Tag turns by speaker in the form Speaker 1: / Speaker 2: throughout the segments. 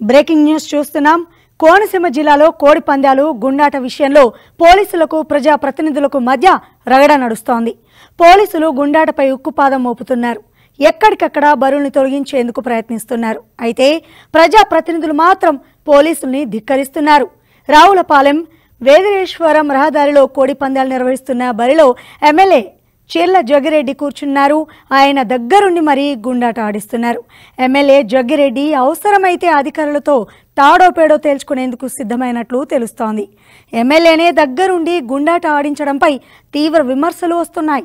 Speaker 1: Breaking news చూస్తున్నాం కోనసీమ జిల్లాలో కోడి పందాలు గుండాట విషయంలో పోలీసులకు ప్రజా ప్రతినిధులకు మధ్య రగడ నడుస్తోంది పోలీసులు గుండాటపై ఉక్కుపాదం మోపుతున్నారు ఎక్కడికక్కడ బరువుల్ని తొలగించేందుకు ప్రయత్నిస్తున్నారు అయితే ప్రజా ప్రతినిధులు మాత్రం పోలీసుల్ని ధిక్కరిస్తున్నారు రావులపాలెం వేదిరేశ్వరం రహదారిలో కోడి పందాలు నిర్వహిస్తున్న బరిలో ఎమ్మెల్యే చీర్ల జగ్గిరెడ్డి కూర్చున్నారు ఆయన దగ్గరుండి మరీ గుండాట ఆడిస్తున్నారు ఎమ్మెల్యే జగ్గిరెడ్డి అవసరమైతే అధికారులతో తాడో పేడో తేల్చుకునేందుకు సిద్ధమైనట్లు తెలుస్తోంది ఎమ్మెల్యేనే దగ్గరుండి గుండాట ఆడించడంపై తీవ్ర విమర్శలు వస్తున్నాయి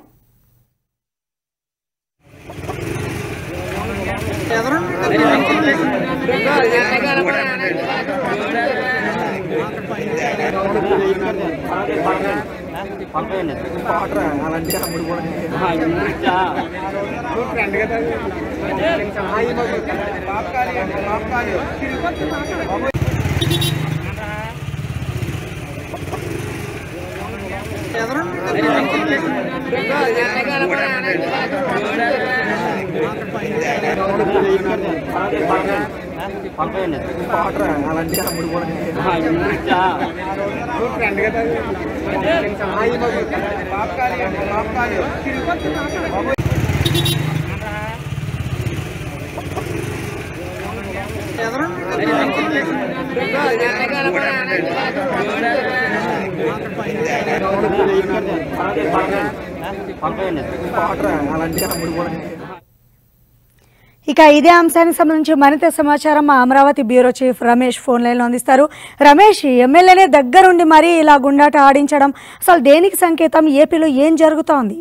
Speaker 1: ఇక ఇదే అంశానికి సంబంధించి మరింత సమాచారం మా Amaravati bureau chief Ramesh phone లైన్లో అందిస్తారు రమేష్ ఎమ్మెల్యేనే దగ్గరుండి మరీ ఇలా గుండాట ఆడించడం అసలు దేనికి సంకేతం ఏపీలో ఏం జరుగుతోంది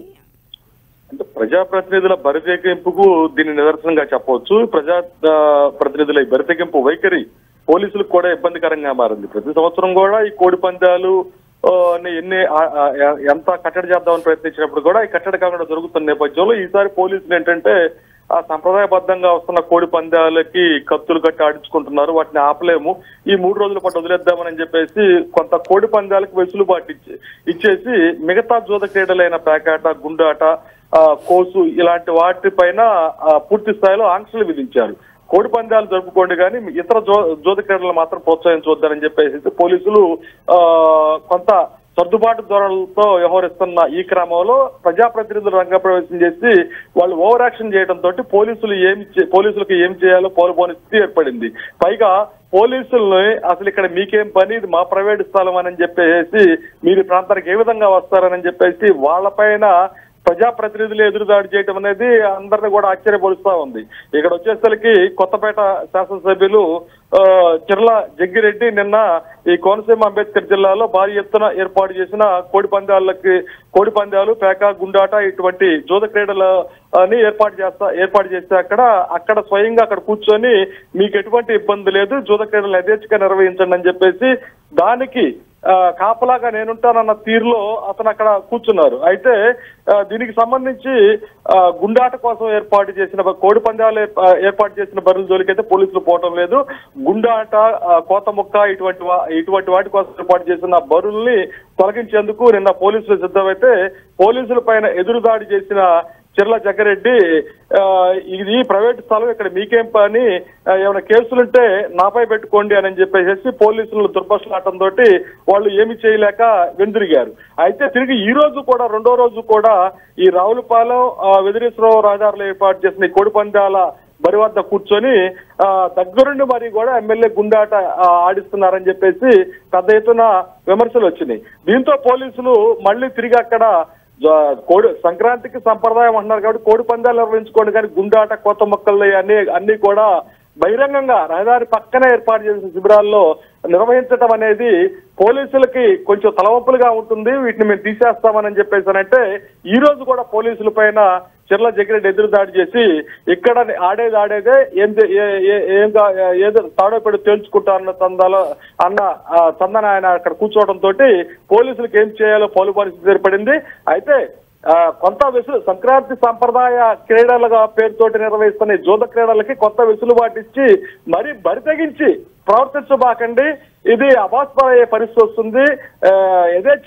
Speaker 2: అంటే ప్రజాప్రతినిధుల బరితెగింపుకు దీన్ని నిదర్శనంగా చెప్పవచ్చు ప్రజా ఆ, ప్రతినిధుల ఈ బరితెగింపు వైఖరి పోలీసులకు కూడా ఇబ్బందికరంగా మారింది ప్రతి సంవత్సరం కూడా ఈ కోడి పందాలు ఆ, ని ఎన్ని ఆ, ఆ, ఎంత కట్టడి చేద్దామని ప్రయత్నించినప్పుడు కూడా ఈ కట్టడి కాకుండా జరుగుతున్న నేపథ్యంలో ఈసారి పోలీసులు ఏంటంటే ఆ సంప్రదాయబద్ధంగా వస్తున్న కోడి పందాలకి కత్తులు కట్టి ఆడించుకుంటున్నారు వాటిని ఆపలేము ఈ మూడు రోజుల పాటు వదిలేద్దామని చెప్పేసి కొంత కోడి పందాలకు వెసులుబాటు ఇచ్చి ఇచ్చేసి మిగతా జూద క్రీడలైన పేకాట గుండాట ఆ, కోసు ఇలాంటి వాటిపైన ఆ, పూర్తి స్థాయిలో ఆంక్షలు విధించారు కోడి పందాలు జరుపుకోండి కానీ ఇతర జో జోద క్రీడలు మాత్రం ప్రోత్సహించవద్దని చెప్పేసి పోలీసులు ఆ, కొంత సర్దుబాటు ధోరణులతో వ్యవహరిస్తున్న ఈ క్రమంలో ప్రజాప్రతినిధులు రంగప్రవేశం చేసి వాళ్ళు ఓవర్ యాక్షన్ చేయడంతో పోలీసులు ఏమి చే- పోలీసులకు ఏం చేయాలో పోలుపోని స్థితి ఏర్పడింది పైగా పోలీసుల్ని అసలు ఇక్కడ మీకేం పని ఇది మా ప్రైవేట్ స్థలం అని చెప్పేసి మీరు ఈ ప్రాంతానికి ఏ విధంగా వస్తారని చెప్పేసి వాళ్ళపైన ప్రజాప్రతినిధులు ఎదురుదాడి చేయడం అనేది అందరిని కూడా ఆశ్చర్యపరుస్తా ఉంది ఇక్కడ వచ్చేసరికి కొత్తపేట శాసనసభ్యులు ఆ, చిర్ల జగ్గిరెడ్డి నిన్న ఈ కోనసీమ అంబేద్కర్ జిల్లాలో భారీ ఎత్తున ఏర్పాటు చేసిన కోడి పందాలకి కోడి పందాలు పేక గుండాట ఇటువంటి జోద క్రీడలు అని ఏర్పాటు చేస్తా ఏర్పాటు చేస్తే అక్కడ అక్కడ స్వయంగా అక్కడ కూర్చొని మీకు ఎటువంటి ఇబ్బంది లేదు జూద క్రీడలు యథేచ్ఛగా నిర్వహించండి అని చెప్పేసి దానికి ఆ, కాపలాగా నేనుంటానన్న తీరులో అతను అక్కడ కూర్చున్నారు అయితే ఆ, దీనికి సంబంధించి ఆ, గుండాట కోసం ఏర్పాటు చేసిన బ- కోడి పందాలు ఏర్ప- ఆ, ఏర్పాటు చేసిన బరుల జోలికైతే పోలీసులు పోవటం లేదు గుండాట ఆ, కోత ముక్క ఇటువంటి వా- ఇటువంటి వాటి కోసం ఏర్పాటు చేసిన బరుల్ని తొలగించేందుకు నిన్న పోలీసులు సిద్ధమైతే పోలీసుల పైన ఎదురుదాడి చేసిన చిర్ల జగ్గారెడ్డి ఆ, ఇది ప్రైవేట్ స్థలం ఇక్కడ మీకేం పని ఆ, ఏమైనా కేసులుంటే నాపై పెట్టుకోండి అని చెప్పేసి పోలీసులు దుర్భషలాటం తోటి వాళ్ళు ఏమి చేయలేక వెందిరిగారు అయితే తిరిగి ఈ రోజు కూడా రెండో రోజు కూడా ఈ రావులపాలెం ఆ, వెదిరేశ్వరరావు రహదారిలో ఏర్పాటు చేసిన ఈ కోడి పందాల బరి వద్ద కూర్చొని ఆ, దగ్గరుండి మరి కూడా ఎమ్మెల్యే గుండాట ఆ, ఆడిస్తున్నారని చెప్పేసి పెద్ద ఎత్తున విమర్శలు వచ్చినాయి దీంతో పోలీసులు మళ్ళీ తిరిగి అక్కడ జ- కోడి సంక్రాంతికి సంప్రదాయం అంటున్నారు కాబట్టి కోడి పందాలు నిర్వహించుకోండి కానీ గుండాట కొత్త మొక్కలు అన్ని అన్ని కూడా బహిరంగంగా రహదారి పక్కనే ఏర్పాటు చేసిన శిబిరాల్లో నిర్వహించడం అనేది పోలీసులకి కొంచెం తలవంపులుగా ఉంటుంది వీటిని మేము తీసేస్తామని చెప్పేసానంటే ఈ రోజు కూడా పోలీసుల పైన చిర్ల జగ్గిరెడ్డి ఎదురు దాడి చేసి ఇక్కడ ఆడేది ఆడేదే ఏం చే- ఏ- ఏ- ఏం కా- ఏదో తాడో పెడు తేల్చుకుంటా అన్న చందాలో అన్న ఆ, చందన ఆయన అక్కడ కూర్చోవడం తోటి పోలీసులకు ఏం చేయాలో పోలు పరిస్థితి ఏర్పడింది అయితే ఆ, కొంత వెసులు సంక్రాంతి సంప్రదాయ క్రీడలుగా పేరుతోటి నిర్వహిస్తున్న ఈ జూద క్రీడలకి కొత్త వెసులుబాటు ఇచ్చి మరి బరి తెగించి ప్రవర్తించబాకండి ఇది అభాస్పరయ్యే పరిస్థితి వస్తుంది ఆ, యథేచ్ఛగా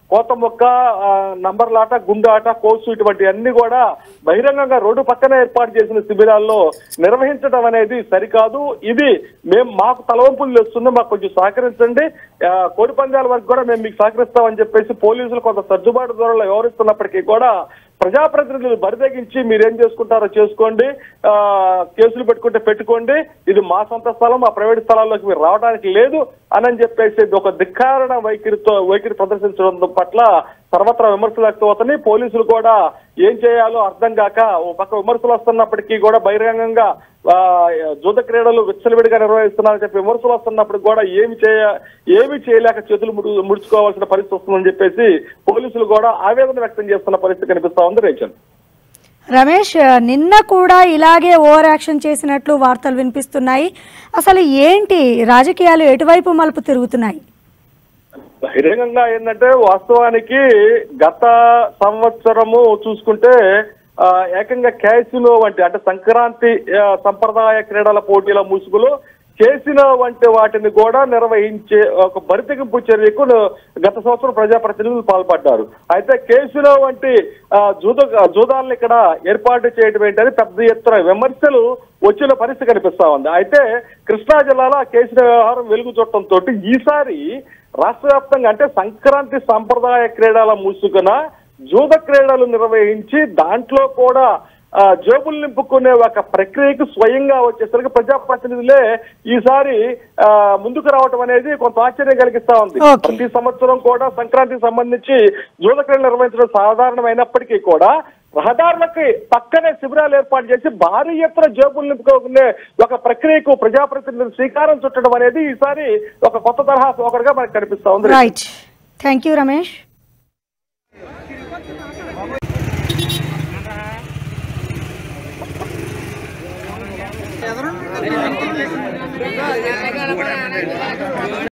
Speaker 2: కోతమొక్క ఆ, నంబర్లాట గుండాట కోసు ఇటువంటి అన్ని కూడా బహిరంగంగా రోడ్డు పక్కనే ఏర్పాటు చేసిన శిబిరాల్లో నిర్వహించడం అనేది సరికాదు ఇది మేము మాకు తలవంపులు తెస్తుంది మాకు కొంచెం సహకరించండి ఆ, కోడి పందాల వరకు కూడా మేము మీకు సహకరిస్తామని చెప్పేసి పోలీసులు కొంత సర్దుబాటు ధోరణిలో వ్యవహరిస్తున్నప్పటికీ కూడా ప్రజాప్రతినిధులు బరిదగించి మీరేం చేసుకుంటారో చేసుకోండి ఆ, కేసులు పెట్టుకుంటే పెట్టుకోండి ఇది మా సొంత స్థలం మా ప్రైవేట్ స్థలాల్లోకి మీరు రావడానికి లేదు అని చెప్పేసి ఇది ఒక ధిక్కారణ వైఖరితో వైఖరి ప్రదర్శించడం పట్ల సర్వత్రా విమర్శలు వ్యక్తమవుతున్నాయి పోలీసులు కూడా ఏం చేయాలో అర్థం కాక ఓ పక్క విమర్శలు వస్తున్నప్పటికీ కూడా బహిరంగంగా ఆ, జూద క్రీడలు విచ్చలవిడిగా నిర్వహిస్తున్నారని చెప్పి విమర్శలు వస్తున్నప్పుడు కూడా ఏమి చేయ ఏమి చేయలేక చేతులు ముడు ముడుచుకోవాల్సిన పరిస్థితి వస్తుందని చెప్పేసి పోలీసులు కూడా ఆవేదన వ్యక్తం చేస్తున్న పరిస్థితి కనిపిస్తా ఉంది రేచన్
Speaker 1: రమేష్ నిన్న కూడా ఇలాగే ఓవర్ యాక్షన్ చేసినట్లు వార్తలు వినిపిస్తున్నాయి అసలు ఏంటి రాజకీయాలు ఎటువైపు మలుపు తిరుగుతున్నాయి
Speaker 2: బహిరంగంగా ఏంటంటే వాస్తవానికి గత సంవత్సరము చూసుకుంటే ఆ, ఏకంగా క్యాసినో వంటి అంటే సంక్రాంతి ఆ, సంప్రదాయ క్రీడల పోటీల ముసుగులో చేసినో వంటి వాటిని కూడా నిర్వహించే ఒక బరితెగింపు చర్యకు న- గత సంవత్సరం ప్రజాప్రతినిధులు పాల్పడ్డారు అయితే కేసులో వంటి ఆ, జూద జూదాలను ఇక్కడ ఏర్పాటు చేయడం ఏంటని పెద్ద ఎత్తున విమర్శలు వచ్చిన పరిస్థితి కనిపిస్తా ఉంది అయితే కృష్ణా జిల్లాలో ఆ కేసుల వ్యవహారం వెలుగు చూడటంతో ఈసారి రాష్ట్ర వ్యాప్తంగా అంటే సంక్రాంతి సంప్రదాయ క్రీడల ముసుగున జూద క్రీడలు నిర్వహించి దాంట్లో కూడా ఆ, జేబులు నింపుకునే ఒక ప్రక్రియకు స్వయంగా వచ్చేసరికి ప్రజాప్రతినిధులే ఈసారి ఆ, ముందుకు రావటం అనేది కొంత ఆశ్చర్యం కలిగిస్తా ఉంది
Speaker 1: Okay.
Speaker 2: ప్రతి సంవత్సరం కూడా సంక్రాంతికి సంబంధించి జూద క్రీడలు నిర్వహించడం సాధారణమైనప్పటికీ కూడా రహదారులకి పక్కనే శిబిరాలు ఏర్పాటు చేసి భారీ ఎత్తున జేబులు నింపుకునే ఒక ప్రక్రియకు ప్రజాప్రతినిధులు శ్రీకారం చుట్టడం అనేది ఈసారి ఒక కొత్త తరహా ఒకటిగా మనకు కనిపిస్తా ఉంది
Speaker 1: రైట్ థ్యాంక్ యూ రమేష్